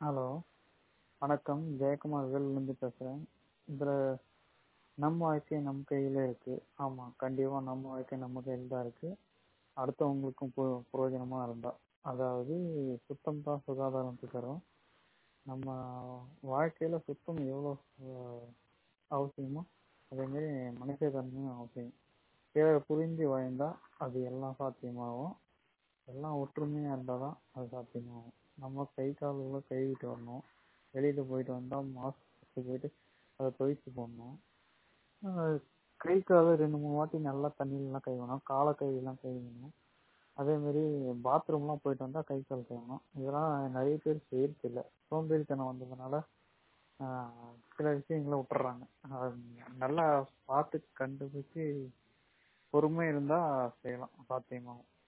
hello வணக்கம் ஜெயக்குமார் வேலூர்லேருந்து பேசுகிறேன் இதில் நம்ம வாழ்க்கை நம் கையில் இருக்குது ஆமாம் கண்டிப்பாக நம்ம வாழ்க்கை நம்ம கையில் தான் இருக்குது அடுத்தவங்களுக்கும் பு பிரயோஜனமாக இருந்தால் அதாவது சுத்தம் தான் சுகாதாரம்னு தரும் நம்ம வாழ்க்கையில் சுத்தம் எவ்வளோ அவசியமோ அதேமாரி மனுஷ தன்மையும் அவசியம் பிறரை புரிஞ்சு வாழ்ந்தால் அது எல்லாம் சாத்தியமாகும் எல்லாம் ஒற்றுமையாக இருந்தால் தான் அது சாத்தியமாகும் நம்ம கை கால்களை கழுவிட்டு வரணும் வெளியில் போயிட்டு வந்தால் மாஸ்க் போட்டு அதை துவைச்சு போடணும் கை காலை ரெண்டு மூணு வாட்டி நல்லா தண்ணியிலலாம் கழுவணும் காலை கையெல்லாம் கழுவணும் அதேமாரி பாத்ரூம்லாம் போயிட்டு வந்தால் கை கால் கழுவணும் இதெல்லாம் நிறைய பேர் செய்யறதில்ல சோம்பேறித்தனம் வந்ததுனால சில விஷயங்களை விட்டுறாங்க நல்லா பார்த்து கண்டுபிடிச்சி பொறுமை இருந்தால் செய்யலாம் சாத்தியமாகும்